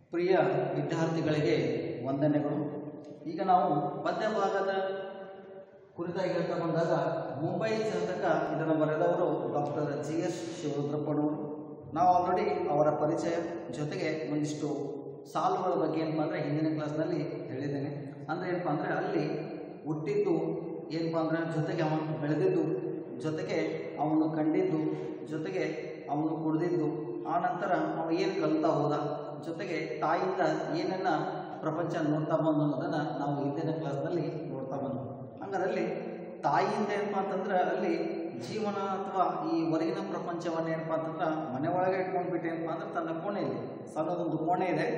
ಪ್ರಿಯ ವಿದ್ಯಾರ್ಥಿಗಳಿಗೆ ವಂದನೆಗಳು ಈಗ ನಾವು ಪದ್ಯ ಭಾಗದ ಕುರಿತಾಗಿ ಹೇಳ್ತಾ ಬಂದಾಗ ಮುಂಬೈ ಜಾತಕ ಇದನ್ನು ಬರೆದವರು ಡಾಕ್ಟರ್ ಜಿ ಎಸ್ ಶಿವರುದ್ರಪ್ಪನವರು ನಾವು ಆಲ್ರೆಡಿ ಅವರ ಪರಿಚಯ ಜೊತೆಗೆ ಒಂದಿಷ್ಟು ಸಾಲುಗಳ ಬಗ್ಗೆ ಏನಪ್ಪ ಅಂದರೆ ಹಿಂದಿನ ಕ್ಲಾಸ್ನಲ್ಲಿ ಹೇಳಿದ್ದೇನೆ ಅಂದರೆ ಏನಪ್ಪ ಅಂದರೆ ಅಲ್ಲಿ ಹುಟ್ಟಿದ್ದು ಏನಪ್ಪ ಅಂದರೆ ಜೊತೆಗೆ ಅವನು ಬೆಳೆದಿದ್ದು ಜೊತೆಗೆ ಅವನು ಕಂಡಿದ್ದು ಜೊತೆಗೆ ಅವನು ಕುಡಿದಿದ್ದು ಆ ನಂತರ ಅವ ಏನು ಕಲಿತಾ ಹೋದ ಜೊತೆಗೆ ತಾಯಿಯಿಂದ ಏನನ್ನ ಪ್ರಪಂಚ ನೋಡ್ತಾ ಬಂದು ಅನ್ನೋದನ್ನು ನಾವು ಹಿಂದಿನ ಕ್ಲಾಸ್ನಲ್ಲಿ ನೋಡ್ತಾ ಬಂದು ಹಂಗಾರಲ್ಲಿ ತಾಯಿಯಿಂದ ಏನಪ್ಪ ಅಂತಂದ್ರೆ ಅಲ್ಲಿ ಜೀವನ ಅಥವಾ ಈ ಹೊರಗಿನ ಪ್ರಪಂಚವನ್ನು ಏನಪ್ಪ ಅಂತಂದ್ರೆ ಮನೆ ಒಳಗೆ ಇಟ್ಕೊಂಡ್ಬಿಟ್ಟು ಏನಪ್ಪ ಅಂದ್ರೆ ತನ್ನ ಕೋಣೆಯಲ್ಲಿ ಸಣ್ಣದೊಂದು ಕೋಣೆ ಇದೆ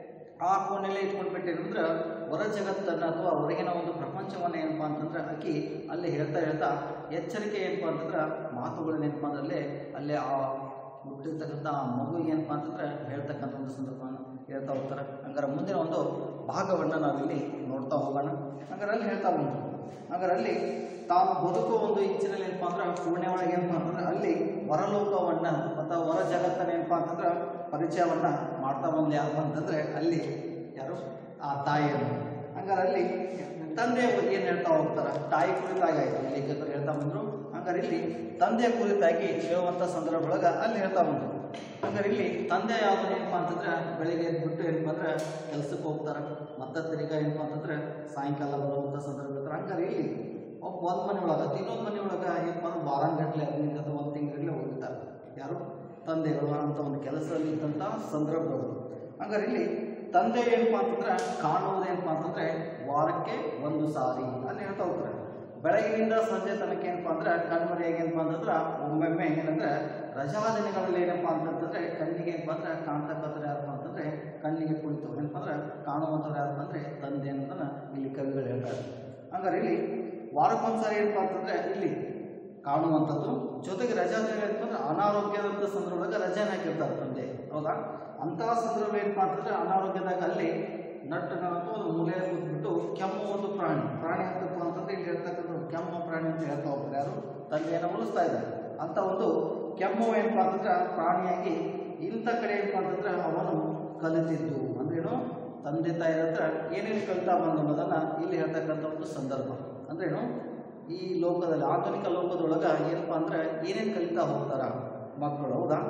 ಆ ಕೋಣೆಯಲ್ಲಿ ಇಟ್ಕೊಂಡ್ಬಿಟ್ಟು ಏನಂದ್ರೆ ಹೊರ ಜಗತ್ತನ್ನು ಅಥವಾ ಹೊರಗಿನ ಒಂದು ಪ್ರಪಂಚವನ್ನು ಏನಪ್ಪ ಅಂತಂದ್ರೆ ಆಕಿ ಅಲ್ಲಿ ಹೇಳ್ತಾ ಹೇಳ್ತಾ ಎಚ್ಚರಿಕೆ ಏನಪ್ಪ ಅಂತಂದ್ರೆ ಮಾತುಗಳನ್ನ ಏನಪ್ಪ ಅಂದ್ರೆ ಅಲ್ಲೇ ಅಲ್ಲೇ ಆ ಹುಟ್ಟಿರ್ತಕ್ಕಂಥ ಆ ಮಗು ಏನಪ್ಪ ಅಂತಂದ್ರೆ ಹೇಳ್ತಕ್ಕಂಥ ಒಂದು ಸಂದರ್ಭವನ್ನು ಹೇಳ್ತಾ ಹೋಗ್ತಾರೆ ಹಂಗಾರೆ ಮುಂದಿನ ಒಂದು ಭಾಗವನ್ನು ನಾವಿಲ್ಲಿ ನೋಡ್ತಾ ಹೋಗೋಣ ಹಂಗಾರೆ ಅಲ್ಲಿ ಹೇಳ್ತಾ ಬಂತು ಹಂಗಾರೆ ಅಲ್ಲಿ ತಾನು ಬದುಕುವ ಒಂದು ಇಚ್ಛೆನಲ್ಲಿ ಏನಪ್ಪ ಅಂದ್ರೆ ಪೂರ್ಣೆ ಒಳಗೆ ಏನಪ್ಪ ಅಂತಂದ್ರೆ ಅಲ್ಲಿ ಹೊರಲೋಕವನ್ನು ಅಥವಾ ಹೊರ ಜಗತ್ತನ್ನ ಏನಪ್ಪ ಅಂತಂದ್ರೆ ಪರಿಚಯವನ್ನ ಮಾಡ್ತಾ ಬಂದು ಯಾರು ಅಂತಂದ್ರೆ ಅಲ್ಲಿ ಯಾರು ಆ ತಾಯಿಯನ್ನು ಹಂಗಾರೆ ಅಲ್ಲಿ ತಂದೆ ಏನು ಹೇಳ್ತಾ ಹೋಗ್ತಾರೆ ತಾಯಿ ಕುರಿತಾಗಿ ಆಯ್ತು ಲೇಖಕರು ಹೇಳ್ತಾ ಬಂದ್ರು ಹಂಗಾರೆ ಇಲ್ಲಿ ತಂದೆಯ ಕುರಿತಾಗಿ ಹೇಳುವಂಥ ಸಂದರ್ಭದೊಳಗೆ ಅಲ್ಲಿ ಹೇಳ್ತಾ ಬಂದ್ರು ಹಂಗಾರೆ ಇಲ್ಲಿ ತಂದೆ ಯಾವ್ದು ಏನಪ್ಪ ಅಂತಂದ್ರೆ ಬೆಳಿಗ್ಗೆ ಎದ್ಬಿಟ್ಟು ಏನಪ್ಪ ಅಂದ್ರೆ ಕೆಲ್ಸಕ್ಕೆ ಹೋಗ್ತಾರೆ ಮತ್ತೆ ತಿರ್ಗಾ ಏನಪ್ಪ ಅಂತಂದ್ರೆ ಸಾಯಂಕಾಲ ಬರುವಂಥ ಸಂದರ್ಭ ಇರ್ತಾರೆ ಹಂಗಾರೆ ಇಲ್ಲಿ ಒಬ್ಬ ಒಂದು ಮನೆ ಒಳಗೆ ಇನ್ನೊಂದು ಮನೆ ಒಳಗೆ ಏನಪ್ಪ ಅಂದ್ರೆ ವಾರಾಂಗಟ್ಲೆ ಹದಿನೈದು ಅಥವಾ ಒಂದು ತಿಂಗಳಿಗೆ ಹೋಗಿರ್ತಾರೆ ಯಾರು ತಂದೆಗಳು ಅಂತ ಒಂದು ಕೆಲಸದಲ್ಲಿ ಇದ್ದಂಥ ಸಂದರ್ಭಗಳು ಹಂಗಾರೆ ಇಲ್ಲಿ ತಂದೆ ಏನಪ್ಪ ಅಂತಂದ್ರೆ ಕಾಣುವುದೇನಪ್ಪ ಅಂತಂದ್ರೆ ವಾರಕ್ಕೆ ಒಂದು ಸಾರಿ ಅಲ್ಲಿ ಹೇಳ್ತಾ ಹೋಗ್ತಾರೆ ಬೆಳಗಿನಿಂದ ಸಂಜೆ ತನಕ ಏನಪ್ಪ ಅಂದ್ರೆ ಕಣ್ಮರೆಯಾಗಿ ಏನಪ್ಪ ಅಂತಂದ್ರೆ ಒಮ್ಮೊಮ್ಮೆ ಏನಂದ್ರೆ ರಜಾ ದಿನಗಳಲ್ಲಿ ಏನಪ್ಪ ಅಂತಂತಂದ್ರೆ ಕಣ್ಣಿಗೆ ಏನಪ್ಪ ಅಂದ್ರೆ ಕಾಣ್ತಕ್ಕಂಥವ್ರು ಯಾರಪ್ಪ ಅಂತಂದ್ರೆ ಕಣ್ಣಿಗೆ ಕುಳಿತು ಏನಪ್ಪ ಅಂದ್ರೆ ಕಾಣುವಂಥವ್ರು ಯಾರಪ್ಪ ಅಂದ್ರೆ ತಂದೆ ಅನ್ನೋದನ್ನ ಇಲ್ಲಿ ಕವಿಗಳು ಹೇಳ್ತಾರೆ ಹಂಗಾರೆ ಇಲ್ಲಿ ವಾರಕ್ಕೊಂದ್ಸಾರಿ ಏನಪ್ಪ ಅಂತಂದ್ರೆ ಇಲ್ಲಿ ಕಾಣುವಂಥದ್ದು ಜೊತೆಗೆ ರಜಾ ದಿನ ಏನಪ್ಪ ಅಂದ್ರೆ ಅನಾರೋಗ್ಯದಂಥ ಸಂದರ್ಭದಾಗ ರಜೆನ ಹಾಕಿರ್ತಾರೆ ತಂದೆ ಹೌದಾ ಅಂತಹ ಸಂದರ್ಭ ಏನಪ್ಪ ಅಂತಂದ್ರೆ ಅನಾರೋಗ್ಯದಾಗ ಅಲ್ಲಿ ನಟ್ಟನ ಅಥವಾ ಒಂದು ಮೂಲೆಯಲ್ಲಿ ಕೂತ್ಬಿಟ್ಟು ಕೆಮ್ಮು ಒಂದು ಪ್ರಾಣಿ ಪ್ರಾಣಿ ಅಂತಪ್ಪ ಅಂತಂದ್ರೆ ಇಲ್ಲಿ ಹೇಳ್ತಕ್ಕಂಥ ಕೆಮ್ಮು ಪ್ರಾಣಿ ಅಂತ ಹೇಳ್ತಾ ಹೋಗ್ತಾರೆ ಯಾರು ತಂದೆಯನ್ನು ಉಳಿಸ್ತಾ ಇದ್ದಾರೆ ಅಂತ ಒಂದು ಕೆಮ್ಮು ಏನಪ್ಪ ಅಂತಂದ್ರೆ ಪ್ರಾಣಿಯಾಗಿ ಇಂಥ ಕಡೆ ಏನಪ್ಪ ಅಂತಂದ್ರೆ ಅವನು ಕಲಿತಿದ್ದು ಅಂದ್ರೇನು ತಂದೆ ತಾಯಿರ ಹತ್ರ ಏನೇನು ಕಲಿತಾ ಬಂದು ಅನ್ನೋದನ್ನ ಇಲ್ಲಿ ಹೇಳ್ತಕ್ಕಂಥ ಒಂದು ಸಂದರ್ಭ ಅಂದ್ರೇನು ಈ ಲೋಕದಲ್ಲಿ ಆಧುನಿಕ ಲೋಕದೊಳಗೆ ಏನಪ್ಪ ಅಂದ್ರೆ ಏನೇನು ಕಲಿತಾ ಹೋಗ್ತಾರ ಮಕ್ಕಳು ಹೌದಾ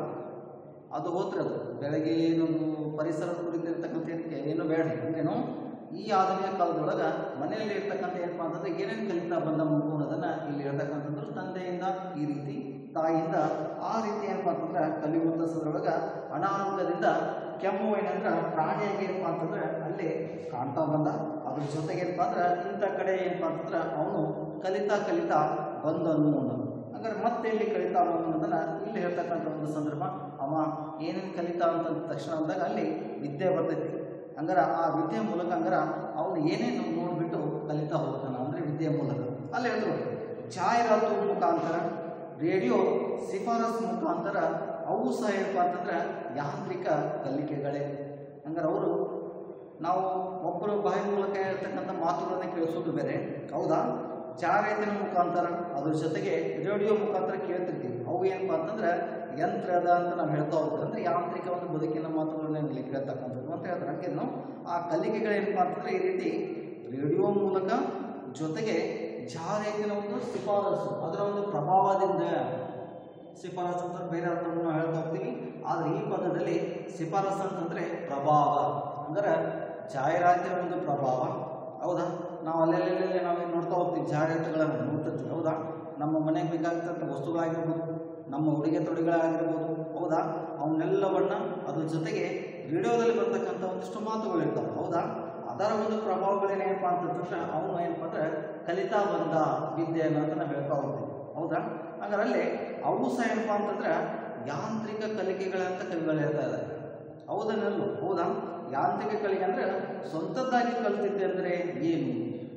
ಅದು ಹೋದ್ರೆ ಅದು ಬೆಳಗ್ಗೆ ಏನೊಂದು ಪರಿಸರ ಕುರಿತಿರ್ತಕ್ಕಂಥ ಏನಕ್ಕೆ ಏನು ಬೇಡ ಅಂದ್ರೇನು ಈ ಆಧುನಿಕ ಕಾಲದೊಳಗೆ ಮನೆಯಲ್ಲಿ ಇರ್ತಕ್ಕಂಥ ಏನಪ್ಪ ಅಂತಂದ್ರೆ ಏನೇನು ಕಲಿತಾ ಬಂದ ಮಗು ಅನ್ನೋದನ್ನ ಇಲ್ಲಿ ಹೇಳ್ತಕ್ಕಂಥದ್ದು ತಂದೆಯಿಂದ ಈ ರೀತಿ ತಾಯಿಯಿಂದ ಆ ರೀತಿ ಏನಪ್ಪ ಅಂತಂದ್ರೆ ಕಲಿಯುವಂಥ ಸಂದರ್ಭದೊಳಗೆ ಅನಾರೋಗ್ಯದಿಂದ ಕೆಮ್ಮು ಏನಂದ್ರೆ ಪ್ರಾಣಿಯಾಗಿ ಏನಪ್ಪ ಅಂತಂದ್ರೆ ಅಲ್ಲಿ ಕಾಣ್ತಾ ಬಂದ ಅದ್ರ ಜೊತೆಗೆ ಏನಪ್ಪ ಅಂದ್ರೆ ಇಂಥ ಕಡೆ ಏನಪ್ಪ ಅಂತಂದ್ರೆ ಅವನು ಕಲಿತಾ ಕಲಿತಾ ಬಂದನು ಅನ್ನೋದು ಹಂಗಾರೆ ಮತ್ತೆ ಇಲ್ಲಿ ಕಲಿತಾ ಅನ್ನೋದನ್ನ ಇಲ್ಲಿ ಹೇಳ್ತಕ್ಕಂಥ ಒಂದು ಸಂದರ್ಭ ಅವ ಏನೇನು ಕಲಿತಾ ಅಂತ ತಕ್ಷಣ ಅಂದಾಗ ಅಲ್ಲಿ ವಿದ್ಯೆ ಬರ್ತೈತಿ ಹಂಗಾರ ಆ ವಿದ್ಯೆ ಮೂಲಕ ಹಂಗಾರ ಅವನು ಏನೇನು ನೋಡ್ಬಿಟ್ಟು ಕಲಿತಾ ಹೋಗ್ತಾನ ಅಂದ್ರೆ ವಿದ್ಯೆ ಮೂಲಕ ಅಲ್ಲಿ ಹೇಳಿದ್ರು ಜಾಹೀರಾತು ಮುಖಾಂತರ ರೇಡಿಯೋ ಶಿಫಾರಸು ಮುಖಾಂತರ ಅವು ಸಹ ಏನಪ್ಪ ಅಂತಂದ್ರೆ ಯಾಂತ್ರಿಕ ಕಲಿಕೆಗಳೇ ಹಂಗಾರೆ ಅವರು ನಾವು ಒಬ್ಬರು ಬಾಯಿ ಮೂಲಕ ಹೇಳ್ತಕ್ಕಂಥ ಮಾತುಗಳನ್ನ ಕೇಳಿಸೋದು ಬೇರೆ ಹೌದಾ ಜಾಹೀರಾತಿನ ಮುಖಾಂತರ ಅದ್ರ ಜೊತೆಗೆ ರೇಡಿಯೋ ಮುಖಾಂತರ ಕೇಳ್ತಿರ್ತೀವಿ ಅವು ಏನಪ್ಪ ಅಂತಂದ್ರೆ ಯಂತ್ರದ ಅಂತ ನಾವು ಹೇಳ್ತಾ ಹೋಗ್ತೀವಿ ಅಂದ್ರೆ ಯಾಂತ್ರಿಕ ಒಂದು ಬದುಕಿನ ಮಾತುಗಳನ್ನ ಇಲ್ಲಿ ಕೇಳ್ತಕ್ಕಂಥದ್ದು ಅಂತ ಹೇಳ್ತಾರೆ ಹಂಗೇನು ಆ ಕಲಿಕೆಗಳೇನಪ್ಪ ಅಂತಂದ್ರೆ ಈ ರೀತಿ ರೇಡಿಯೋ ಮೂಲಕ ಜೊತೆಗೆ ಜಾಹೀರಾತಿನ ಒಂದು ಶಿಫಾರಸು ಅದರ ಒಂದು ಪ್ರಭಾವದಿಂದ ಶಿಫಾರಸು ಅಂತ ಬೇರೆ ಅರ್ಥವನ್ನು ನಾವು ಹೇಳ್ತಾ ಹೋಗ್ತೀವಿ ಆದರೆ ಈ ಪದದಲ್ಲಿ ಶಿಫಾರಸು ಅಂತಂದ್ರೆ ಪ್ರಭಾವ ಅಂದ್ರೆ ಜಾಹೀರಾತಿನ ಒಂದು ಪ್ರಭಾವ ಹೌದಾ ನಾವು ಅಲ್ಲೆಲ್ಲೆಲ್ಲೆಲ್ಲೇ ನಾವೇನು ನೋಡ್ತಾ ಹೋಗ್ತೀವಿ ಜಾಹೀರಾತುಗಳನ್ನು ನೋಡ್ತಿರ್ತೀವಿ ಹೌದಾ ನಮ್ಮ ಮನೆಗೆ ಬೇಕಾಗ್ತಕ್ಕಂಥ ವಸ್ತುಗಳಾಗಿರ್ಬೋದು ನಮ್ಮ ಉಡುಗೆ ತೊಡುಗಳಾಗಿರ್ಬೋದು ಹೌದಾ ಅವನ್ನೆಲ್ಲವನ್ನ ಅದ್ರ ಜೊತೆಗೆ ರೇಡಿಯೋದಲ್ಲಿ ಬರ್ತಕ್ಕಂಥ ಒಂದಿಷ್ಟು ಮಾತುಗಳು ಇರ್ತಾವೆ ಹೌದಾ ಅದರ ಒಂದು ಪ್ರಭಾವಗಳೇನೇನಪ್ಪ ಅಂತಂದ್ರೆ ಅವನು ಏನಪ್ಪ ಅಂದ್ರೆ ಕಲಿತಾ ಬಂದ ವಿದ್ಯೆ ಅನ್ನೋದು ನಾವು ಹೇಳ್ತಾ ಹೋಗ್ತೀವಿ ಹೌದಾ ಹಾಗಾದ್ರೆ ಅಲ್ಲಿ ಅವು ಸಹ ಏನಪ್ಪ ಅಂತಂದ್ರೆ ಯಾಂತ್ರಿಕ ಕಲಿಕೆಗಳಂತ ಕವಿಗಳು ಹೇಳ್ತಾ ಇದ್ದಾರೆ ಹೌದನಲ್ವ ಹೌದಾ ಯಾಂತ್ರಿಕ ಕಲಿಕೆ ಅಂದ್ರೆ ಸ್ವಂತದ್ದಾಗಿ ಕಲ್ತಿದ್ದೆ ಅಂದ್ರೆ ಏನು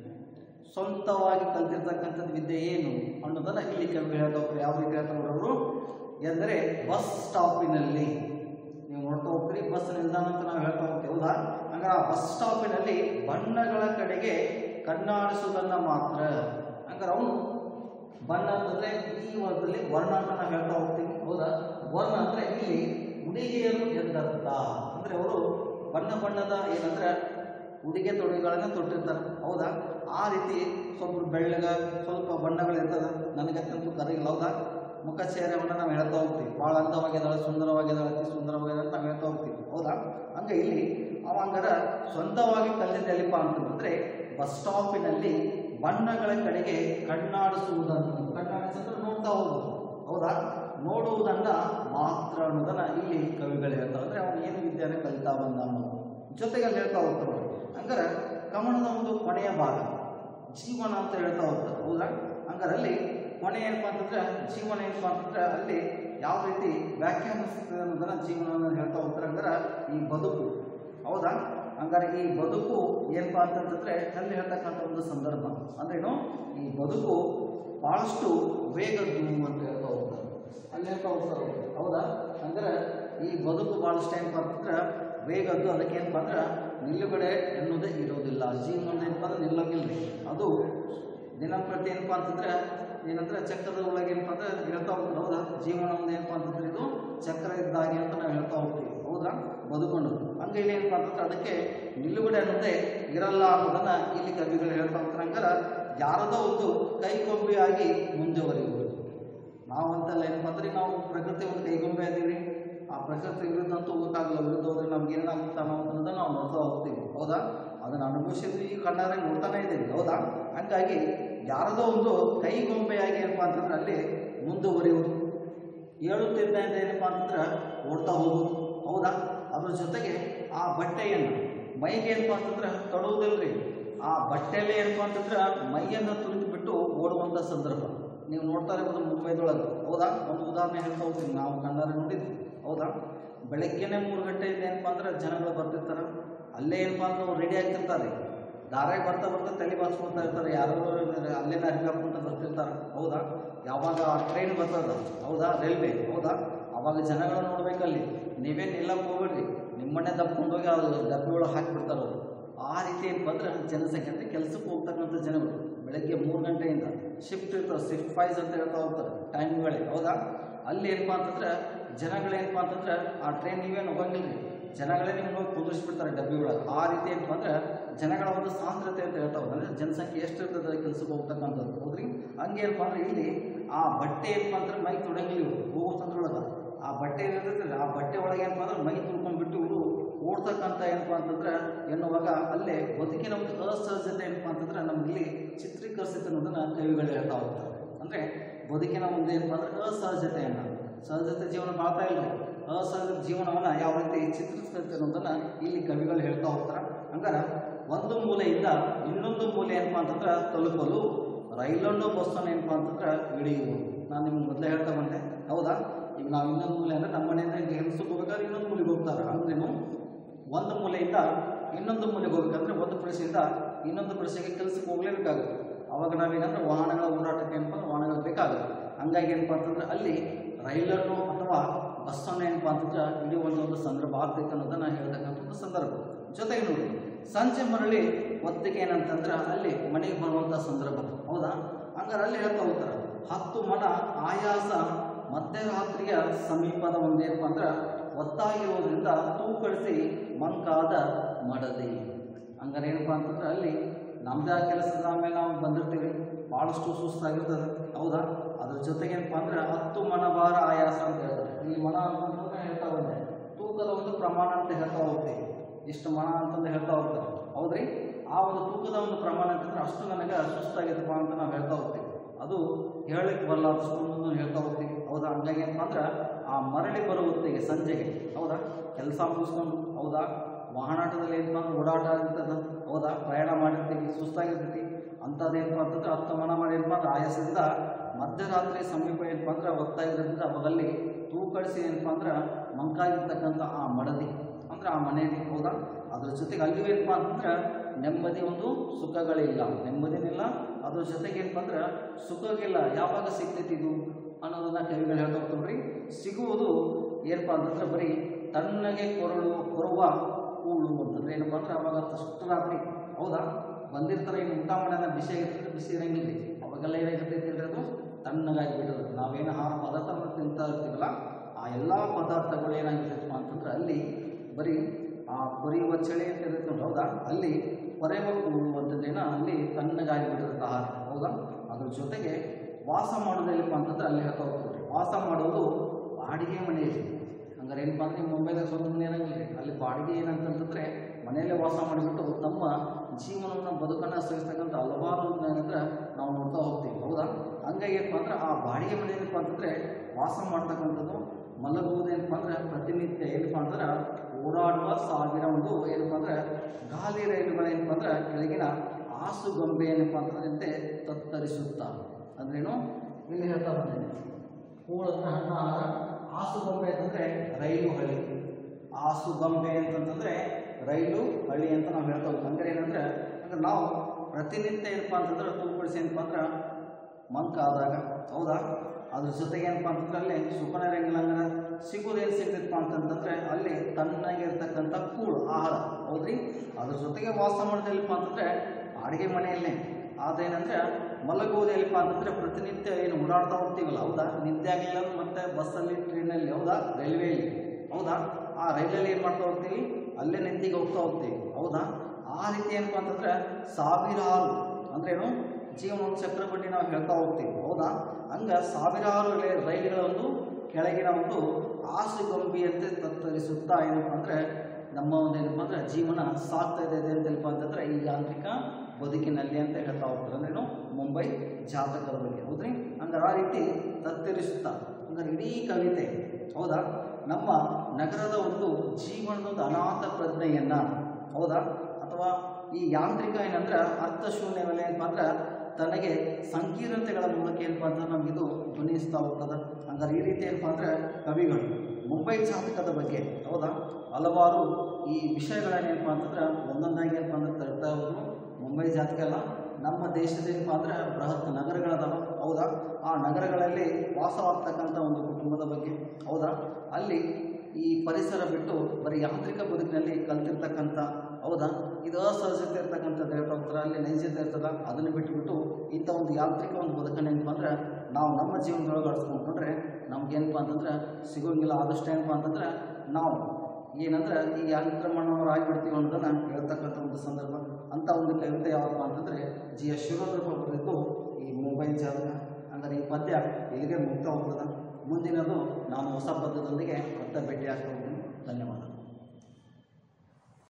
ಸ್ವಂತವಾಗಿ ಕಲ್ತಿರ್ತಕ್ಕಂಥದ್ದು ವಿದ್ಯೆ ಏನು ಅನ್ನೋದನ್ನ ಇಲ್ಲಿ ಕವಿ ಹೇಳ್ತಾ ಹೋಗ್ತಾರೆ ಯಾವ ರೀತಿ ಹೇಳ್ತಾ ಅವರು ಎಂದರೆ ಬಸ್ ಸ್ಟಾಪಿನಲ್ಲಿ ನೀವು ನೋಡ್ತಾ ಹೋಗ್ತೀರಿ ಬಸ್ ನಿಲ್ದಾಣ ಅಂತ ನಾವು ಹೇಳ್ತಾ ಹೋಗ್ತೀವಿ ಹೌದಾ ಹಂಗ ಆ ಬಸ್ ಸ್ಟಾಪಿನಲ್ಲಿ ಬಣ್ಣಗಳ ಕಡೆಗೆ ಕಣ್ಣಾಡಿಸುವುದನ್ನ ಮಾತ್ರ ಹಂಗಾರೆ ಅವನು ಬಣ್ಣ ಅಂತಂದ್ರೆ ಈ ವರ್ಗದಲ್ಲಿ ವರ್ಣ ಅಂತ ನಾವು ಹೇಳ್ತಾ ಹೋಗ್ತೀವಿ ಹೌದಾ ವರ್ಣ ಅಂದ್ರೆ ಇಲ್ಲಿ ಹುಡುಗಿಯರು ಎಂದರ್ಥ ಅಂದ್ರೆ ಅವರು ಬಣ್ಣ ಬಣ್ಣದ ಏನಂದ್ರೆ ಉಡುಗೆ ತೊಡುಗೆಗಳನ್ನು ತೊಟ್ಟಿರ್ತಾರೆ ಹೌದಾ ಆ ರೀತಿ ಸ್ವಲ್ಪ ಬೆಳ್ಳಗ ಸ್ವಲ್ಪ ಬಣ್ಣಗಳಿರ್ತದೆ ನನಗಂತೂ ಕರಗಿಲ್ಲ ಹೌದಾ ಮುಖ ಚೇಹರೆವನ್ನು ನಾವು ಹೇಳ್ತಾ ಹೋಗ್ತೀವಿ ಭಾಳ ಅಂದವಾಗಿದ್ದಾಳೆ ಸುಂದರವಾಗಿದ್ದಾಳೆ ಅತಿ ಸುಂದರವಾಗಿದ್ದಾಳೆ ಅಂತ ನಾವು ಹೇಳ್ತಾ ಹೋಗ್ತೀವಿ ಹೌದಾ ಹಂಗೆ ಇಲ್ಲಿ ಅವ ಹಂಗಾರ ಸ್ವಂತವಾಗಿ ಕಲ್ಲಿದ್ದಲಿಪ್ಪ ಅಂತಂದ್ರೆ ಬಸ್ ಸ್ಟಾಪಿನಲ್ಲಿ ಬಣ್ಣಗಳ ಕಡೆಗೆ ಕಣ್ಣಾಡಿಸುವುದನ್ನು ಕಣ್ಣಾಡಿಸಿದ್ರೆ ನೋಡ್ತಾ ಹೋಗುದು ಹೌದಾ ನೋಡುವುದನ್ನ ಮಾತ್ರ ಅನ್ನೋದನ್ನ ಇಲ್ಲಿ ಕವಿಗಳು ಹೇಳ್ತಾರೆ ಅಂದ್ರೆ ಅವನು ಏನು ವಿದ್ಯಾನೆ ಕಲಿತಾ ಬಂದ ಅನ್ನೋದು ಜೊತೆಗೆ ಅಲ್ಲಿ ಹೇಳ್ತಾ ಹೋಗ್ತಾರೆ ನೋಡಿ. ಹಂಗಾರೆ ಕಮಲದ ಒಂದು ಕೊನೆಯ ಭಾಗ ಜೀವನ ಅಂತ ಹೇಳ್ತಾ ಹೋಗ್ತಾರೆ ಹೌದಾ ಹಂಗಾರೆ ಅಲ್ಲಿ ಕೊನೆ ಏನಪ್ಪ ಅಂತಂದ್ರೆ ಜೀವನ ಏನಪ್ಪ ಅಂತಂದ್ರೆ ಅಲ್ಲಿ ಯಾವ ರೀತಿ ವ್ಯಾಖ್ಯಾನಿಸ್ತದೆ ಅನ್ನೋದನ್ನ ಜೀವನವನ್ನು ಹೇಳ್ತಾ ಹೋಗ್ತಾರೆ ಹಂಗಾರೆ ಈ ಬದುಕು ಹೌದಾ ಹಂಗಾರೆ ಈ ಬದುಕು ಏನಪ್ಪಾ ಅಂತಂತಂದ್ರೆ ಅಲ್ಲಿ ಹೇಳ್ತಕ್ಕಂಥ ಒಂದು ಸಂದರ್ಭ ಅಂದ್ರೇನು ಈ ಬದುಕು ಬಹಳಷ್ಟು ವೇಗದ್ದು ಅಂತ ಹೇಳ್ತಾ ಹೋಗ್ತಾರೆ ಅಲ್ಲಿ ಹೇಳ್ತಾ ಹೋಗ್ತಾರೆ ಅವ್ರು. ಹೌದಾ ಅಂದ್ರೆ ಈ ಬದುಕು ಬಹಳಷ್ಟು ಏನಪ್ಪ ಅಂತಂದ್ರೆ ವೇಗದ್ದು ಅದಕ್ಕೆ ಏನಪ್ಪ ಅಂದ್ರೆ ನಿಲ್ಲುಗಡೆ ಎನ್ನುವುದೇ ಇರೋದಿಲ್ಲ ಜೀವನ ಏನಪ್ಪ ಅಂದ್ರೆ ನಿಲ್ಲೋಗಿಲ್ರಿ ಅದು ದಿನಂಪ್ರತಿ ಏನಪ್ಪ ಅಂತಂದ್ರೆ ಏನಂದ್ರೆ ಚಕ್ರದ ಒಳಗೆ ಏನಪ್ಪ ಅಂದ್ರೆ ಹೇಳ್ತಾ ಹೋಗ್ತಾರೆ ಹೌದಾ ಜೀವನ ಒಂದು ಏನಪ್ಪ ಅಂತಂದ್ರೆ ಇದು ಚಕ್ರ ಇದ್ದಾಗೆ ಅಂತ ನಾವು ಹೇಳ್ತಾ ಹೋಗ್ತೀವಿ ಹೌದಾ ಬದುಕೊಂಡು ಹಂಗೆ ಇಲ್ಲಿ ಏನಪ್ಪ ಅಂತಂದ್ರೆ ಅದಕ್ಕೆ ನಿಲುಗಡೆ ಅನ್ನೋದೇ ಇರಲ್ಲ ಅನ್ನೋದನ್ನ ಇಲ್ಲಿ ಕವಿಗಳು ಹೇಳ್ತಾ ಹೋಗ್ತಾರೆ ಹಂಗಾರ ಯಾರದೋ ಒಂದು ಕೈಗೊಂಬೆಯಾಗಿ ಮುಂದುವರಿಯುವುದು ನಾವು ಅಂತಲ್ಲ ಏನಪ್ಪ ಅಂದ್ರೆ ನಾವು ಪ್ರಕೃತಿ ಒಂದು ಕೈಗೊಂಬೆ ಅದೀವಿ ಆ ಪ್ರಕೃತಿ ವಿರುದ್ಧ ಅಂತೂ ಹೋಗಕ್ಕಾಗಲ್ಲ ವಿರುದ್ಧ ಹೋದ್ರೆ ನಮ್ಗೆ ಏನಾಗುತ್ತೆ ಅನ್ನೋದನ್ನ ನಾವು ನೋಡ್ತಾ ಹೋಗ್ತೀವಿ ಹೌದಾ ಅದನ್ನು ಅನುಭವಿಸಿದ್ವಿ ಈ ಕಣ್ಣಾರೆ ನೋಡ್ತಾನೆ ಇದ್ದೀವಿ ಹೌದಾ ಹಂಗಾಗಿ ಯಾರದೋ ಒಂದು ಕೈಗೊಂಬೆಯಾಗಿ ಏನಪ್ಪ ಅಂತಂದ್ರೆ ಅಲ್ಲಿ ಮುಂದುವರಿಯುವುದು ಹೇಳುತ್ತಿದ್ದ ಅಂತ ಏನಪ್ಪ ಅಂತಂದ್ರೆ ಓಡ್ತಾ ಹೋಗುದು ಹೌದಾ ಅದ್ರ ಜೊತೆಗೆ ಆ ಬಟ್ಟೆಯನ್ನು ಮೈಗೆ ಏನಪ್ಪ ಅಂತಂದ್ರೆ ತೊಡುವುದಿಲ್ರಿ ಆ ಬಟ್ಟೆಯಲ್ಲಿ ಏನಪ್ಪ ಅಂತಂದ್ರೆ ಮೈಯನ್ನು ತುಳಿದು ಬಿಟ್ಟು ಓಡುವಂಥ ಸಂದರ್ಭ ನೀವು ನೋಡ್ತಾ ಇರ್ಬೋದು ಮುಂಬೈದೊಳಗೆ ಹೌದಾ ಒಂದು ಉದಾಹರಣೆ ಹೇಳ್ತಾ ಹೋಗ್ತೀನಿ ನಾವು ಕಣ್ಣಾರೆ ನೋಡಿದ್ವಿ ಹೌದಾ ಬೆಳಗ್ಗೆನೆ ಮೂರು ಗಂಟೆಯಿಂದ ಏನಪ್ಪ ಅಂದ್ರೆ ಜನಗಳು ಬರ್ತಿರ್ತಾರೆ ಅಲ್ಲೇ ಏನಪ್ಪ ಅಂದ್ರೆ ಅವ್ರು ರೆಡಿ ಆಗ್ತಿರ್ತಾರೆ ದಾರ್ಯಾಗ ಬರ್ತಾ ಬರ್ತಾ ತಲೆ ಬಾಚ್ಕೊಳ್ತಾ ಇರ್ತಾರೆ ಯಾರೋ ಅಲ್ಲೇನ ಅರ್ಬಿ ಹಾಕ್ಕೊಂತ ಬರ್ತಿರ್ತಾರೆ ಹೌದಾ ಯಾವಾಗ ಟ್ರೈನ್ ಬರ್ತದ ಹೌದಾ ರೈಲ್ವೆ ಹೌದಾ ಅವಾಗ ಜನಗಳು ನೋಡ್ಬೇಕಲ್ಲಿ ನೀವೇನು ನಿಲ್ಲಕ್ಕೆ ಹೋಗ್ಬೇಡ್ರಿ ನಿಮ್ಮನ್ನೇ ದಪ್ಕೊಂಡು ಹೋಗಿ ಅದು ಡಬ್ಬಿ ಒಳಗೆ ಹಾಕಿಬಿಡ್ತಾರೆ ಅವರು ಆ ರೀತಿ ಏನಪ್ಪ ಅಂದ್ರೆ ಜನಸಂಖ್ಯೆ ಅಂದರೆ ಕೆಲಸಕ್ಕೆ ಹೋಗ್ತಕ್ಕಂಥ ಜನಗಳು ಬೆಳಗ್ಗೆ ಮೂರು ಗಂಟೆಯಿಂದ ಶಿಫ್ಟ್ ಇರ್ತಾರೆ ಶಿಫ್ಟ್ ವೈಸ್ ಅಂತ ಹೇಳ್ತಾ ಹೋಗ್ತಾರೆ ಟೈಮ್ಗಳಿಗೆ ಹೌದಾ ಅಲ್ಲಿ ಏನಪ್ಪ ಅಂತಂದ್ರೆ ಜನಗಳೇನಪ್ಪ ಅಂತಂದ್ರೆ ಆ ಟ್ರೈನ್ ನೀವೇನು ಹೋಗಂಗಿಲ್ಲ ಜನಗಳೇ ನಿಮ್ಗೆ ಹೋಗಿ ಕುಂದಿಸ್ಬಿಡ್ತಾರೆ ಡಬ್ಬಿ ಒಳಗೆ ಆ ರೀತಿ ಏನಪ್ಪ ಅಂದ್ರೆ ಜನಗಳ ಒಂದು ಸಾಂದ್ರತೆ ಅಂತ ಹೇಳ್ತಾ ಹೋದ್ರೆ ಅಂದ್ರೆ ಜನಸಂಖ್ಯೆ ಎಷ್ಟು ಇರ್ತದೆ ಕೆಲಸಕ್ಕೆ ಹೋಗ್ತಕ್ಕಂಥದ್ದು ಹೌದ್ರಿ ಹಂಗೆ ಏನಪ್ಪ ಅಂದ್ರೆ ಇಲ್ಲಿ ಆ ಬಟ್ಟೆ ಏನಪ್ಪ ಅಂದ್ರೆ ಮೈ ತೊಡಂಗಿಲ್ಲ ಇವ್ರು ಹೋಗೋ ಸಂದ್ರೊಳಗೆ ಆ ಬಟ್ಟೆ ಏನಿರ್ತೈತೆ ಆ ಬಟ್ಟೆ ಒಳಗೆ ಏನಪ್ಪ ಅಂದ್ರೆ ಮೈ ತುಳ್ಕೊಂಡ್ಬಿಟ್ಟು ಇವರು ಓಡ್ತಕ್ಕಂಥ ಏನಪ್ಪ ಅಂತಂದ್ರೆ ಎನ್ನುವಾಗ ಅಲ್ಲೇ ಬದುಕಿನ ಒಂದು ಅಸಹಜತೆ ಏನಪ್ಪ ಅಂತಂದ್ರೆ ನಮ್ಮಲ್ಲಿ ಚಿತ್ರೀಕರಿಸುತ್ತೆ ಅನ್ನೋದನ್ನ ಕವಿಗಳು ಹೇಳ್ತಾ ಹೋಗ್ತಾರೆ ಅಂದ್ರೆ ಬದುಕಿನ ಒಂದು ಏನಪ್ಪ ಅಂದ್ರೆ ಅಸಹಜತೆಯನ್ನು ಸಹಜತೆ ಜೀವನ ಬಾಳ್ತಾ ಇಲ್ಲ ಅಸಹಜ ಜೀವನವನ್ನು ಯಾವ ರೀತಿ ಚಿತ್ರಿಸ್ತೈತೆ ಅನ್ನೋದನ್ನ ಇಲ್ಲಿ ಕವಿಗಳು ಹೇಳ್ತಾ ಹೋಗ್ತಾರೆ ಹಂಗಾರೆ ಒಂದು ಮೂಲೆಯಿಂದ ಇನ್ನೊಂದು ಮೂಲೆ ಏನಪ್ಪ ಅಂತಂದ್ರೆ ತಲುಪಲು ರೈಲನ್ನು ಬಸ್ಸನ್ನು ಏನಪ್ಪ ಅಂತಂದ್ರೆ ಹಿಡಿಯುವುದು ನಾನು ನಿಮ್ಗೆ ಮೊದಲೇ ಹೇಳ್ತಾ ಬಂದೆ ಹೌದಾ ಈಗ ನಾವು ಇನ್ನೊಂದು ಮೂಲೆ ಅಂದರೆ ನಮ್ಮ ಮನೆಯಿಂದ ಈಗ ಹೆಂಗಸಕ್ಕೆ ಹೋಗ್ಬೇಕಾದ್ರೆ ಇನ್ನೊಂದು ಮೂಲೆಗೆ ಹೋಗ್ತಾರೆ ಅಂದ್ರೇನು ಒಂದು ಮೂಲೆಯಿಂದ ಇನ್ನೊಂದು ಮೂಲೆಗೆ ಹೋಗ್ಬೇಕಂದ್ರೆ ಒಂದು ಪ್ರದೇಶದಿಂದ ಇನ್ನೊಂದು ಪ್ರದೇಶಕ್ಕೆ ಕೆಲಸಕ್ಕೆ ಹೋಗ್ಲೇಬೇಕಾಗುತ್ತೆ ಅವಾಗ ನಾವೇನಂದ್ರೆ ವಾಹನಗಳ ಓಡಾಟಕ್ಕೆ ಏನಪ್ಪ ಅಂದ್ರೆ ವಾಹನಗಳು ಬೇಕಾಗುತ್ತೆ ಹಂಗಾಗಿ ಏನಪ್ಪ ಅಂತಂದ್ರೆ ಅಲ್ಲಿ ರೈಲನ್ನು ಅಥವಾ ಬಸ್ಸನ್ನು ಏನಪ್ಪ ಅಂತಂದ್ರೆ ಹಿಡಿಯುವಂಥ ಒಂದು ಸಂದರ್ಭ ಆಗ್ತೈತೆ ಅನ್ನೋದನ್ನ ಹೇಳ್ತಕ್ಕಂಥ ಒಂದು ಸಂದರ್ಭ ಜೊತೆಗೆ ನೋಡಿ ಸಂಜೆ ಮರಳಿ ಹೊತ್ತಿಗೆ ಏನಂತಂದ್ರೆ ಅಲ್ಲಿ ಮನೆಗೆ ಬರುವಂಥ ಸಂದರ್ಭ ಹೌದಾ ಹಂಗಾರೆ ಅಲ್ಲಿ ಹೇಳ್ತಾ ಹೋಗ್ತಾರೆ ಹತ್ತು ಮನ ಆಯಾಸ ಮಧ್ಯರಾತ್ರಿಯ ಸಮೀಪದ ಒಂದೇನಪ್ಪ ಅಂದ್ರೆ ಒತ್ತಾಗಿರೋದ್ರಿಂದ ತೂಕಡಿಸಿ ಮಂಕಾದ ಮಡದಿ ಹಂಗಾರೆ ಏನಪ್ಪ ಅಂತಂದ್ರೆ ಅಲ್ಲಿ ನಮ್ದೇ ಕೆಲಸದ ಮೇಲೆ ನಾವು ಬಂದಿರ್ತೀವಿ ಭಾಳಷ್ಟು ಸುಸ್ತಾಗಿರ್ತದೆ ಹೌದಾ ಅದ್ರ ಜೊತೆಗೆ ಏನಪ್ಪ ಅಂದ್ರೆ ಹತ್ತು ಮನ ಭಾರ ಆಯಾಸ ಅಂತ ಹೇಳ್ತಾರೆ ಇಲ್ಲಿ ಮನ ಅಂತಂದ್ರೆ ಹೇಳ್ತಾ ಬಂದೆ ತೂಕದ ಒಂದು ಪ್ರಮಾಣ ಅಂತ ಹೇಳ್ತಾ ಹೋಗ್ತೀವಿ ಇಷ್ಟು ಮನ ಅಂತಂದು ಹೇಳ್ತಾ ಹೋಗ್ತಾರೆ ಹೌದ್ರಿ ಆ ಒಂದು ತೂಕದ ಒಂದು ಪ್ರಮಾಣ ಅಂತಂದ್ರೆ ಅಷ್ಟು ನನಗೆ ಸುಸ್ತಾಗಿತ್ತಪ್ಪ ಅಂತ ನಾವು ಹೇಳ್ತಾ ಹೋಗ್ತೀವಿ ಅದು ಹೇಳಕ್ಕೆ ಬರಲಾರ್ದಷ್ಟು ಒಂದೊಂದು ಹೇಳ್ತಾ ಹೋಗ್ತೀವಿ ಹೌದಾ ಹಂಗಾಗಿ ಏನಪ್ಪ ಅಂದ್ರೆ ಆ ಮರಳಿ ಬರೋ ಹೊತ್ತಿಗೆ ಸಂಜೆಗೆ ಹೌದಾ ಕೆಲಸ ಮುಗಿಸ್ಕೊಂಡು ಹೌದಾ ವಾಹನಾಟದಲ್ಲಿ ಏನಪ್ಪ ಅಂದ್ರೆ ಓಡಾಟ ಇರ್ತದೆ ಹೌದಾ ಪ್ರಯಾಣ ಮಾಡಿರ್ತೀವಿ ಸುಸ್ತಾಗಿರ್ತೈತಿ ಅಂಥದ್ದೇನಪ್ಪ ಅಂತಂದ್ರೆ ಹತ್ತು ಮನ ಮಾಡಿ ಏನಪ್ಪ ಅಂದ್ರೆ ಆಯಾಸದಿಂದ ಮಧ್ಯರಾತ್ರಿ ಸಮೀಪ ಏನಪ್ಪ ಅಂದ್ರೆ ಒತ್ತಾಗಿರೋದ್ರಿಂದ ಅವಾಗಲ್ಲಿ ತೂಕಡಿಸಿ ಏನಪ್ಪ ಅಂದ್ರೆ ಮಂಕಾಗಿರ್ತಕ್ಕಂಥ ಆ ಮಡದಿ ಅಂದ್ರೆ ಆ ಮನೆಯಲ್ಲಿ ಹೌದಾ ಅದ್ರ ಜೊತೆಗೆ ಅಲ್ಲಿ ಏನಪ್ಪ ಅಂತಂದ್ರೆ ನೆಮ್ಮದಿ ಒಂದು ಸುಖಗಳಿಲ್ಲ ನೆಮ್ಮದಿನಿಲ್ಲ ಅದ್ರ ಜೊತೆಗೆ ಏನಪ್ಪ ಅಂದ್ರೆ ಸುಖಗಿಲ್ಲ ಯಾವಾಗ ಸಿಗ್ತೈತಿ ಇದು ಅನ್ನೋದನ್ನ ಕವಿಗಳು ಹೇಳ್ತಾ ಹೋಗ್ತಾವ್ರಿ ಸಿಗುವುದು ಏನಪ್ಪ ಅಂತಂದ್ರೆ ಬರೀ ತಣ್ಣಗೆ ಕೊರಳು ಕೊರುವ ಕೂಳು ಅಂತಂದ್ರೆ ಏನಪ್ಪ ಅಂದ್ರೆ ಅವಾಗ ಅಷ್ಟು ರಾತ್ರಿ ಹೌದಾ ಬಂದಿರ್ತಾರೆ ಇನ್ನು ಊಟ ಮಾಡೋಣ ಬಿಸಿ ಆಗಿರ್ತದೆ ಬಿಸಿ ಇರಂಗಿಲ್ಲ ರೀ. ಅವಾಗೆಲ್ಲ ಏನಾಗಿರ್ತೈತಿ ಅಂದ್ರೆ ಅದು ತಣ್ಣಗಾಗಿ ಬಿಡೋದು ನಾವೇನು ಆಹಾರ ಪದಾರ್ಥ ತಿಂತಾ ಇರ್ತೀವಲ್ಲ ಆ ಎಲ್ಲ ಪದಾರ್ಥಗಳು ಏನಾಗಿರ್ತೈತಪ್ಪ ಅಂತಂದ್ರೆ ಅಲ್ಲಿ ಬರೀ ಆ ಕೊರೆಯುವ ಚಳಿ ಅಂತ ಇರುತ್ತೆ ನೋಡಿ, ಹೌದಾ ಅಲ್ಲಿ ಕೊರೆಯುವ ಕೂಡುವಂಥದ್ದೇನ ಅಲ್ಲಿ ತಣ್ಣಗಾಗಿ ಬಿಟ್ಟಿರುತ್ತೆ ಆಹಾರ ಹೌದಾ ಅದ್ರ ಜೊತೆಗೆ ವಾಸ ಮಾಡೋದು ಎಲ್ಲಿಪ್ಪ ಅಂತಂದ್ರೆ ಅಲ್ಲಿ ಹೇಳ್ತಾ ಹೋಗ್ತಾರೆ ವಾಸ ಮಾಡೋದು ಬಾಡಿಗೆ ಮನೆಯಲ್ಲಿ ಹಂಗಾರೆ ಏನಪ್ಪ ಅಂದ್ರೆ ನೀವು ಮುಂಬೈದಾಗ ಸ್ವಂತ ಮನೆ ಇರಂಗಿಲ್ಲ ರೀ ಅಲ್ಲಿ ಬಾಡಿಗೆ ಏನಂತಂತಂದ್ರೆ ಮನೆಯಲ್ಲೇ ವಾಸ ಮಾಡಿಬಿಟ್ಟು ತಮ್ಮ ಜೀವನವನ್ನು ಬದುಕನ್ನು ಸಹಿಸ್ತಕ್ಕಂಥ ಹಲವಾರು ಏನಂದ್ರೆ ನಾವು ನೋಡ್ತಾ ಹೋಗ್ತೀವಿ ಹೌದಾ ಹಂಗಾಗಿ ಏನಪ್ಪ ಅಂದ್ರೆ ಆ ಬಾಡಿಗೆ ಮನೆ ಏನಪ್ಪ ಅಂತಂದ್ರೆ ವಾಸ ಮಾಡ್ತಕ್ಕಂಥದ್ದು ಮಲಗುವುದು ಏನಪ್ಪ ಅಂದ್ರೆ ಪ್ರತಿನಿತ್ಯ ಏನಪ್ಪ ಅಂದ್ರೆ ಓಡಾಡುವ ಸಾವಿರ ಒಂದು ಏನಪ್ಪ ಅಂದ್ರೆ ಗಾಲಿ ರೈಲುಗಳು ಏನಪ್ಪ ಅಂದ್ರೆ ಕೆಳಗಿನ ಆಸು ಗೊಂಬೆ ಏನಪ್ಪ ಅಂತಂದ್ರೆ ಅಂತೆ ತತ್ತರಿಸುತ್ತಾ ಅಂದ್ರೇನು ಇಲ್ಲಿ ಹೇಳ್ತಾ ಬಂದೇನೆ ಕೂಳನ್ನ ಹಣ್ಣ ಆಸು ಗೊಂಬೆ ಅಂತಂದ್ರೆ ರೈಲು ಹಳಿ ಆಸು ಗೊಂಬೆ ಅಂತಂತಂದ್ರೆ ರೈಲು ಹಳಿ ಅಂತ ನಾವು ಹೇಳ್ತಾ ಹೋಗ್ತೀವಿ ಹಂಗಾರೆ ಏನಂದ್ರೆ ಅಂದ್ರೆ ನಾವು ಪ್ರತಿನಿತ್ಯ ಏನಪ್ಪ ಅಂತಂದ್ರೆ ತೂರ್ಪಡಿಸಿ ಏನಪ್ಪ ಅಂದ್ರೆ ಮಂಕ ಆದಾಗ ಹೌದಾ ಅದ್ರ ಜೊತೆಗೆ ಏನಪ್ಪ ಅಂತಂದ್ರೆ ಅಲ್ಲಿ ಸುಖನ ಇರಂಗಿಲ್ಲ ಹಂಗಾರೆ ಸಿಗೋದೇನು ಸಿಗ್ತೈತಪ್ಪ ಅಂತಂತಂದ್ರೆ ಅಲ್ಲಿ ತಣ್ಣಗಿರ್ತಕ್ಕಂಥ ಕೂಳು ಆಹಾರ ಹೌದ್ರಿ ಅದ್ರ ಜೊತೆಗೆ ವಾಸ ಮಾಡೋದಿಲ್ಲಪ್ಪ ಅಂತಂದ್ರೆ ಅಡುಗೆ ಮನೆಯಲ್ಲೇ ಅದೇನಂದ್ರೆ ಮಲಗುವುದು ಎಲ್ಲಿಪ್ಪ ಅಂತಂದ್ರೆ ಪ್ರತಿನಿತ್ಯ ಏನು ಓಡಾಡ್ತಾ ಹೋಗ್ತೀವಲ್ಲ ಹೌದಾ ನಿದ್ದೆ ಆಗಲಿಲ್ಲ ಅಂದ್ರೆ ಮತ್ತೆ ಬಸ್ಸಲ್ಲಿ ಟ್ರೈನಲ್ಲಿ ಹೌದಾ ರೈಲ್ವೆಯಲ್ಲಿ ಹೌದಾ ಆ ರೈಲಲ್ಲಿ ಏನು ಮಾಡ್ತಾ ಹೋಗ್ತೀವಿ ಅಲ್ಲೇ ನಿದ್ದಿಗೆ ಹೋಗ್ತಾ ಹೋಗ್ತೀವಿ ಹೌದಾ ಆ ರೀತಿ ಏನಪ್ಪ ಅಂತಂದ್ರೆ ಸಾವಿರಾರು ಅಂದ್ರೇನು ಜೀವನ ಒಂದು ಚಕ್ರ ಬಡ್ಡಿ ನಾವು ಹೇಳ್ತಾ ಹೋಗ್ತೀವಿ ಹೌದಾ ಹಂಗ ಸಾವಿರಾರು ರೈ- ರೈಲುಗಳ ಒಂದು ಕೆಳಗಿನ ಒಂದು ಆಸುಗೊಂಬಿಯಂತೆ ತತ್ತರಿಸುತ್ತಾ ಏನಪ್ಪ ಅಂದ್ರೆ ನಮ್ಮ ಒಂದು ಏನಪ್ಪ ಅಂದ್ರೆ ಜೀವನ ಸಾಗ್ತಾ ಇದೆ ಅಂತ ಏನಪ್ಪ ಅಂತಂದ್ರೆ ಈ ಯಾಂತ್ರಿಕ ಬದುಕಿನಲ್ಲಿ ಅಂತ ಹೇಳ್ತಾ ಹೋಗ್ತಾರೆ ಅಂದ್ರೇನು ಮುಂಬೈ ಜಾತಕದ ಬಗ್ಗೆ ಹೌದ್ರಿ ಹಂಗಾರೆ ಆ ರೀತಿ ತತ್ತರಿಸುತ್ತಾ ಹಂಗಾರೆ ಇಡೀ ಕವಿತೆ ಹೌದಾ ನಮ್ಮ ನಗರದ ಒಂದು ಜೀವನದ ಒಂದು ಅನಾಥ ಪ್ರಜ್ಞೆಯನ್ನ ಹೌದಾ ಅಥವಾ ಈ ಯಾಂತ್ರಿಕ ಏನಂದ್ರೆ ಅರ್ಥಶೂನ್ಯವೆಲ್ಲ ಏನಪ್ಪ ಅಂದ್ರೆ ತನಗೆ ಸಂಕೀರ್ಣತೆಗಳ ಮೂಲಕ ಏನಪ್ಪ ಅಂತಂದ್ರೆ ನಮಗಿದು ಧ್ವನಿಸ್ತಾ ಹೋಗ್ತದೆ ಹಂಗಾರೆ ಈ ರೀತಿ ಏನಪ್ಪ ಅಂದ್ರೆ ಕವಿಗಳು ಮುಂಬೈ ಜಾತಕದ ಬಗ್ಗೆ ಹೌದಾ ಹಲವಾರು ಈ ವಿಷಯಗಳನ್ನೇನಪ್ಪ ಅಂತಂದ್ರೆ ಒಂದೊಂದಾಗಿ ಏನಪ್ಪ ಅಂದ್ರೆ ತರ್ತಾ ಹೋದ್ರು ಮುಂಬೈ ಜಾತಕ ಅಲ್ಲ ನಮ್ಮ ದೇಶದ ಏನಪ್ಪ ಅಂದ್ರೆ ಬೃಹತ್ ನಗರಗಳದಾವ ಹೌದಾ ಆ ನಗರಗಳಲ್ಲಿ ವಾಸವಾಗ್ತಕ್ಕಂಥ ಒಂದು ಕುಟುಂಬದ ಬಗ್ಗೆ ಹೌದಾ ಅಲ್ಲಿ ಈ ಪರಿಸರ ಬಿಟ್ಟು ಬರೀ ಯಾಂತ್ರಿಕ ಬದುಕಿನಲ್ಲಿ ಕಲ್ತಿರ್ತಕ್ಕಂಥ ಹೌದಾ ಇದು ಅಸಹಜತೆ ಇರ್ತಕ್ಕಂಥದ್ದು ಹೇಳ್ತಾ ಹೋಗ್ತಾರೆ ಅಲ್ಲಿ ನೈಜತೆ ಇರ್ತದ ಅದನ್ನು ಬಿಟ್ಟುಬಿಟ್ಟು ಇಂಥ ಒಂದು ಯಾಂತ್ರಿಕ ಒಂದು ಬದುಕನ್ನು ಏನಪ್ಪ ಅಂದ್ರೆ ನಾವು ನಮ್ಮ ಜೀವನದೊಳಗೆ ಅಳಿಸ್ಕೊಂಡ್ರೆ ನಮ್ಗೇನಪ್ಪ ಅಂತಂದ್ರೆ ಸಿಗೋಂಗಿಲ್ಲ ಆದಷ್ಟು ಏನಪ್ಪ ಅಂತಂದ್ರೆ ನಾವು ಏನಂದ್ರೆ ಈ ಯಾಂತ್ರಮಣ್ಣವರು ಆಗಿಬಿಡ್ತೀವಿ ಅನ್ನೋದನ್ನ ಹೇಳ್ತಕ್ಕಂಥ ಒಂದು ಸಂದರ್ಭ ಅಂತ ಒಂದು ಕವಿತೆ ಯಾವಪ್ಪ ಅಂತಂದ್ರೆ ಜಿ ಎಸ್ ಶಿವರುದ್ರಪ್ಪ ಬರೆದಿದ್ದು ಈ ಮುಂಬೈ ಜಾತಕ ಅಂದರೆ ಈ ಪದ್ಯ ಇಲ್ಲಿಗೆ ಮುಕ್ತ ಹೋಗ್ತದೆ ಮುಂದಿನದು ನಾನು ಹೊಸ ಪದ್ಯದೊಂದಿಗೆ ಮತ್ತೆ ಭೇಟಿ ಆಗ್ತಾ ಹೋಗ್ತೀನಿ ಧನ್ಯವಾದ